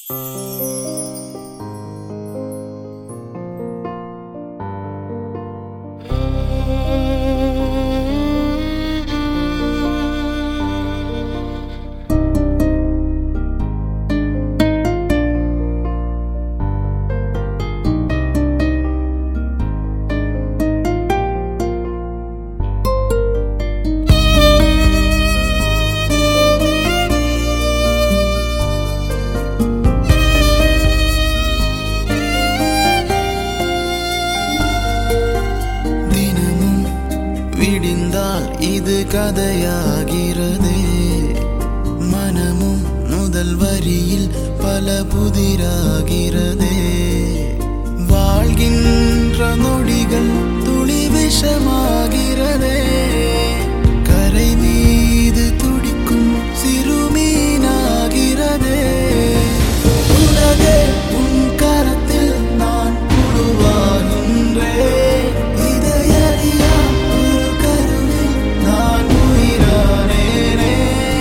தினமும் விடிந்தால் இது கதையாகிறதே மனமும் முதல் வரியில் பல புதிராகிறதே வாழ்கின்ற நொடிகள் துளி விஷமாகிறதே கரை மீது துடிக்கும் சிறுமீனாகிறதே உலகே உன் கரத்தில் நான் புழுவாகின்றேன் இதையறியா ஒரு கருவில் நான் உயிரானேனே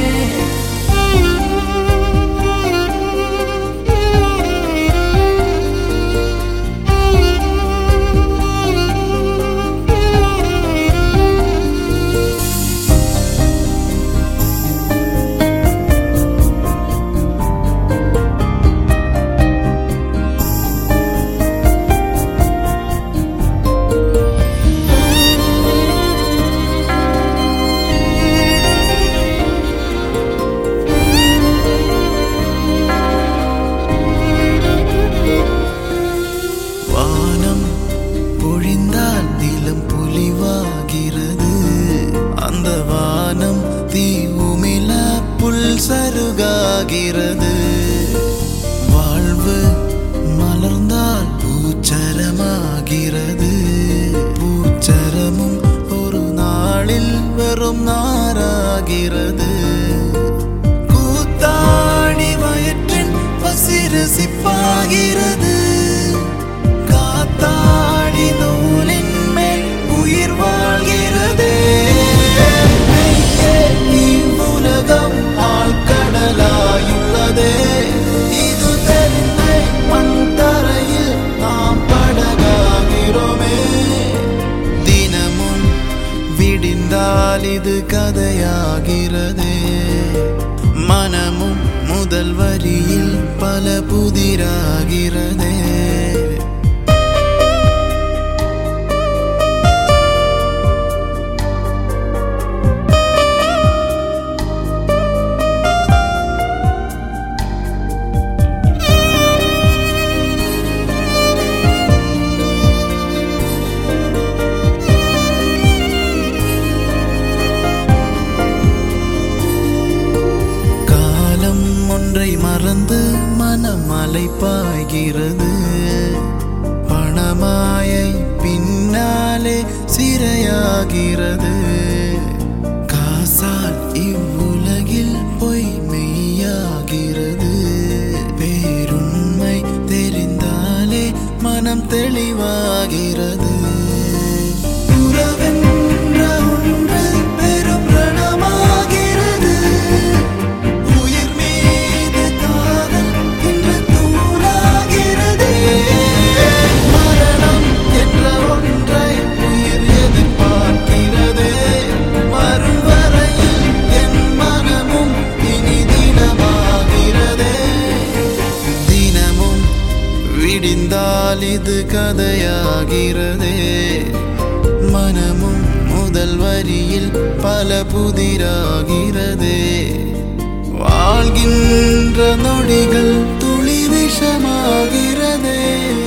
வானம் பொழிந்தால் நிலம் பொலிவாகிறது அந்த வானம் தீ உமிழ புல் சருகாகிறது வாழ்வு மலர்ந்தால் பூச்சரமாகிறது பூச்சரமும் ஒரு நாளில் வெறும் நாராகிறது கூத்தாடி வயிற்றின் பசிரசிப்பாகிறது காத்தாடி நூலின் மேல் உயிர் வாழ்கிறதே மெய்யே இவ்வுலகம் ஆழ்கடலாயுள்ளதே இது தென்னை மண் தரையில் நாம் படகாகிறோமே தினமும் விடிந்தால் இது கதையாகிறதே மனமும் முதல் வரியில் பல புதிராகிறதே காலம் ஒன்றை மறந்து மனம் அலைப்பாய்கிறது பணமாயை பின்னாலே சிறையாகிறது காசால் இவ்வுலகில் பொய் மெய்யாகிறது பேருண்மை தெரிந்தாலே மனம் தெளிவாகிறது உறவென்ற ஒன்று பெரும் ரணமாகிறது உயிர் மீது காதல் இன்று தூளாகிறதே மரணம் என்ற ஒன்றை உயிர் எதிர்பார்க்கிறதே மறுவரையில் என் மனமும் இனி தினமாகிறதே தினமும் விடிந்தால் இது கதையாகிறதே மனமும் முதல் வரியில் பல புதிராகிறதே வாழ்கின்ற நொடிகள் துளி விஷமாகிறதே